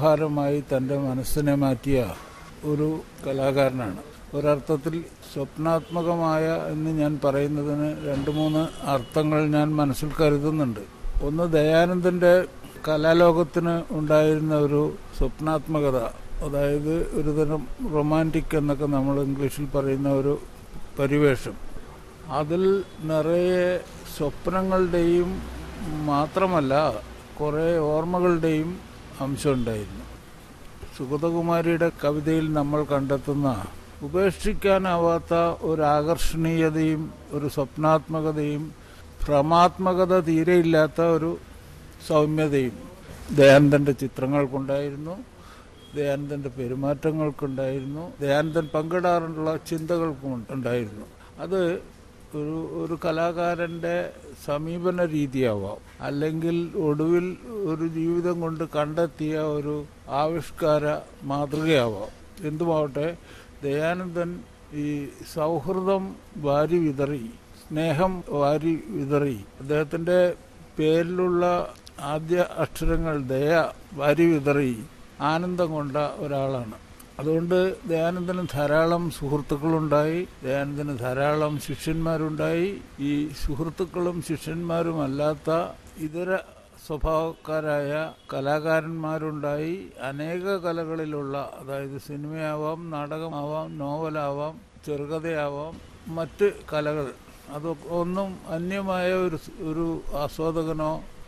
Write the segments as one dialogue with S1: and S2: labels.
S1: വ്യവഹാരമായി തൻ്റെ മനസ്സിനെ മാറ്റിയ ഒരു കലാകാരനാണ് ഒരർത്ഥത്തിൽ സ്വപ്നാത്മകമായ എന്ന് ഞാൻ പറയുന്നതിന് രണ്ട് മൂന്ന് അർത്ഥങ്ങൾ ഞാൻ മനസ്സിൽ കരുതുന്നുണ്ട് ഒന്ന് ദയാനന്ദൻ്റെ കലാലോകത്തിന് ഉണ്ടായിരുന്ന ഒരു സ്വപ്നാത്മകത അതായത് ഒരുതരം റൊമാൻറ്റിക് എന്നൊക്കെ നമ്മൾ ഇംഗ്ലീഷിൽ പറയുന്ന ഒരു പരിവേഷം അതിൽ നിറയെ സ്വപ്നങ്ങളുടെയും മാത്രമല്ല കുറേ ഓർമ്മകളുടെയും അംശമുണ്ടായിരുന്നു സുഗതകുമാരിയുടെ കവിതയിൽ നമ്മൾ കണ്ടെത്തുന്ന ഉപേക്ഷിക്കാനാവാത്ത ഒരു ആകർഷണീയതയും ഒരു സ്വപ്നാത്മകതയും ഭ്രമാത്മകത തീരെയില്ലാത്ത ഒരു സൗമ്യതയും ദയാനന്ദൻ്റെ ചിത്രങ്ങൾക്കുണ്ടായിരുന്നു ദയാനന്ദൻ്റെ പെരുമാറ്റങ്ങൾക്കുണ്ടായിരുന്നു ദയാനന്ദൻ പങ്കിടാറുള്ള ചിന്തകൾക്കും ഉണ്ടായിരുന്നു അത് ഒരു ഒരു കലാകാരൻ്റെ സമീപന രീതിയാവാം അല്ലെങ്കിൽ ഒടുവിൽ ഒരു ജീവിതം കൊണ്ട് കണ്ടെത്തിയ ഒരു ആവിഷ്കാര മാതൃകയാവാം എന്തുമാവട്ടെ ദയാനന്ദൻ ഈ സൗഹൃദം വാരി വിതറി സ്നേഹം വാരി വിതറി അദ്ദേഹത്തിൻ്റെ പേരിലുള്ള ആദ്യ അക്ഷരങ്ങൾ ദയ വാരി വിതറി ആനന്ദം കൊണ്ട ഒരാളാണ് അതുകൊണ്ട് ദയാനന്ദന് ധാരാളം സുഹൃത്തുക്കളുണ്ടായി ദയാനന്ദന് ധാരാളം ശിഷ്യന്മാരുണ്ടായി ഈ സുഹൃത്തുക്കളും ശിഷ്യന്മാരും അല്ലാത്ത ഇതര സ്വഭാവക്കാരായ കലാകാരന്മാരുണ്ടായി അനേക കലകളിലുള്ള അതായത് സിനിമയാവാം നാടകമാവാം നോവലാവാം ചെറുകഥയാവാം മറ്റ് കലകൾ അതൊക്കെ ഒന്നും അന്യമായ ഒരു ഒരു ആസ്വാദകനോ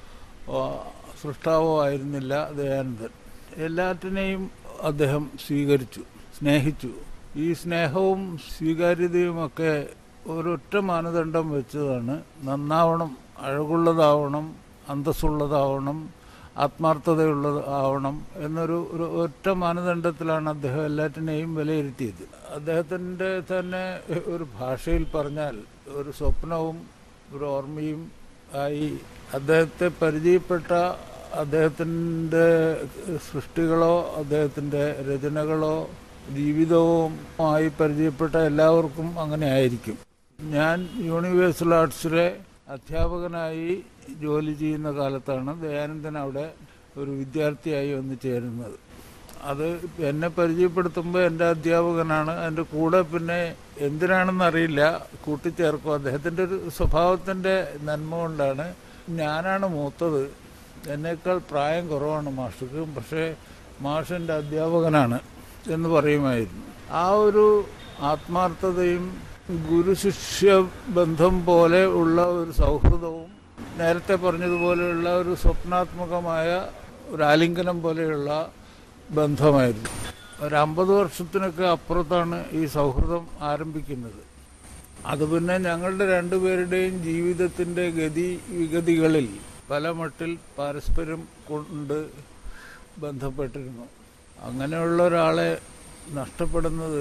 S1: സൃഷ്ടാവോ ആയിരുന്നില്ല ദയാനന്ദൻ എല്ലാറ്റിനെയും അദ്ദേഹം സ്വീകരിച്ചു സ്നേഹിച്ചു ഈ സ്നേഹവും സ്വീകാര്യതയുമൊക്കെ ഒരൊറ്റ മാനദണ്ഡം വെച്ചതാണ് നന്നാവണം അഴകുള്ളതാവണം അന്തസ്സുള്ളതാവണം ആത്മാർത്ഥതയുള്ളത് ആവണം എന്നൊരു ഒരു ഒറ്റ മാനദണ്ഡത്തിലാണ് അദ്ദേഹം എല്ലാറ്റിനെയും വിലയിരുത്തിയത് അദ്ദേഹത്തിൻ്റെ തന്നെ ഒരു ഭാഷയിൽ പറഞ്ഞാൽ ഒരു സ്വപ്നവും ഒരു ഓർമ്മയും ആയി അദ്ദേഹത്തെ പരിചയപ്പെട്ട അദ്ദേഹത്തിൻ്റെ സൃഷ്ടികളോ അദ്ദേഹത്തിൻ്റെ രചനകളോ ജീവിതവും ആയി പരിചയപ്പെട്ട എല്ലാവർക്കും അങ്ങനെ ആയിരിക്കും ഞാൻ യൂണിവേഴ്സൽ ആർട്സിലെ അധ്യാപകനായി ജോലി ചെയ്യുന്ന കാലത്താണ് ദയാനന്ദൻ അവിടെ ഒരു വിദ്യാർത്ഥിയായി വന്ന് ചേരുന്നത് അത് എന്നെ പരിചയപ്പെടുത്തുമ്പോൾ എൻ്റെ അധ്യാപകനാണ് എൻ്റെ കൂടെ പിന്നെ എന്തിനാണെന്ന് അറിയില്ല കൂട്ടിച്ചേർക്കും അദ്ദേഹത്തിൻ്റെ ഒരു സ്വഭാവത്തിൻ്റെ നന്മ കൊണ്ടാണ് ഞാനാണ് മൂത്തത് എന്നേക്കാൾ പ്രായം കുറവാണ് മാഷക്ക് പക്ഷേ മാഷിൻ്റെ അധ്യാപകനാണ് എന്ന് പറയുമായിരുന്നു ആ ഒരു ആത്മാർത്ഥതയും ഗുരുശിഷ്യ ബന്ധം പോലെ ഉള്ള ഒരു സൗഹൃദവും നേരത്തെ പറഞ്ഞതുപോലെയുള്ള ഒരു സ്വപ്നാത്മകമായ ഒരു ആലിംഗനം പോലെയുള്ള ബന്ധമായിരുന്നു ഒരു അമ്പത് വർഷത്തിനൊക്കെ അപ്പുറത്താണ് ഈ സൗഹൃദം ആരംഭിക്കുന്നത് അത് പിന്നെ ഞങ്ങളുടെ രണ്ടുപേരുടെയും ജീവിതത്തിൻ്റെ ഗതി വിഗതികളിൽ പല മട്ടിൽ പാരസ്പര്യം കൊണ്ട് ബന്ധപ്പെട്ടിരുന്നു അങ്ങനെയുള്ള ഒരാളെ നഷ്ടപ്പെടുന്നത്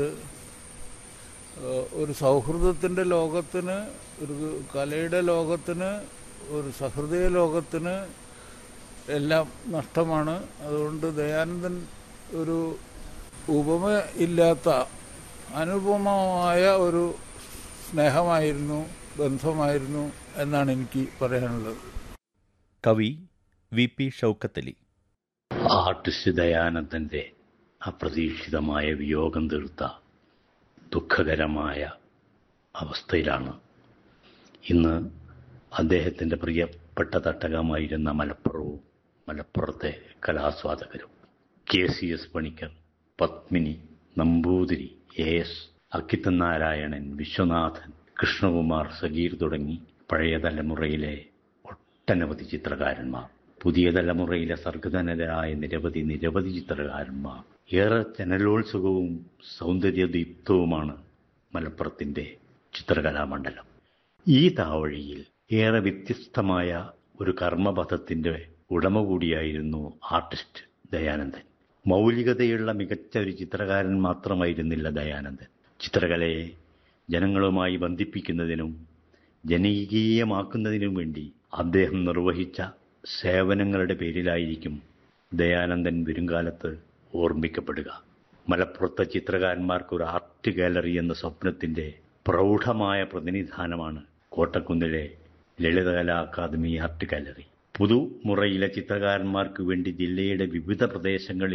S1: ഒരു സൗഹൃദത്തിൻ്റെ ലോകത്തിന് ഒരു കലയുടെ ലോകത്തിന് ഒരു സഹൃദയ ലോകത്തിന് എല്ലാം നഷ്ടമാണ് അതുകൊണ്ട് ദയാനന്ദൻ ഒരു ഉപമ ഇല്ലാത്ത അനുപമമായ ഒരു സ്നേഹമായിരുന്നു ബന്ധമായിരുന്നു എന്നാണ് എനിക്ക് പറയാനുള്ളത്
S2: കവി വി പി ഷൗക്കത്തലി
S3: ആർട്ടിസ്റ്റ് ദയാനന്ദൻ്റെ അപ്രതീക്ഷിതമായ വിയോഗം തീർത്ത ദുഃഖകരമായ അവസ്ഥയിലാണ് ഇന്ന് അദ്ദേഹത്തിൻ്റെ പ്രിയപ്പെട്ട തട്ടകമായിരുന്ന മലപ്പുറവും മലപ്പുറത്തെ കലാസ്വാദകരും K C S Panicker Padmini Namboothiri A S Akkithan Narayanan Viswanathan Krishnakumar Sageer തുടങ്ങി പഴയ തലമുറയിലെ ഒട്ടനവധി ചിത്രകാരന്മാർ പുതിയ തലമുറയിലെ സർഗധനരായ നിരവധി നിരവധി ചിത്രകാരന്മാർ ഏറെ ജനലോത്സുകവും സൗന്ദര്യദീപ്തവുമാണ് മലപ്പുറത്തിൻ്റെ ചിത്രകലാമണ്ഡലം ഈ താവഴിയിൽ ഏറെ വ്യത്യസ്തമായ ഒരു കർമ്മപഥത്തിൻ്റെ ഉടമ കൂടിയായിരുന്നു ആർട്ടിസ്റ്റ് ദയാനന്ദൻ മൗലികതയുള്ള മികച്ച ഒരു ചിത്രകാരൻ മാത്രമായിരുന്നില്ല ദയാനന്ദൻ ചിത്രകലയെ ജനങ്ങളുമായി ബന്ധിപ്പിക്കുന്നതിനും ജനകീയമാക്കുന്നതിനും വേണ്ടി അദ്ദേഹം നിർവഹിച്ച സേവനങ്ങളുടെ പേരിലായിരിക്കും ദയാനന്ദൻ വരുംകാലത്ത് ഓർമ്മിക്കപ്പെടുക മലപ്പുറത്തെ ചിത്രകാരന്മാർക്ക് ഒരു ആർട്ട് ഗാലറി എന്ന സ്വപ്നത്തിന്റെ പ്രൗഢമായ പ്രതിനിധാനമാണ് കോട്ടക്കുന്നിലെ ലളിതകലാ അക്കാദമി ആർട്ട് ഗാലറി പുതുമുറയിലെ ചിത്രകാരന്മാർക്ക് വേണ്ടി ജില്ലയുടെ വിവിധ പ്രദേശങ്ങളിൽ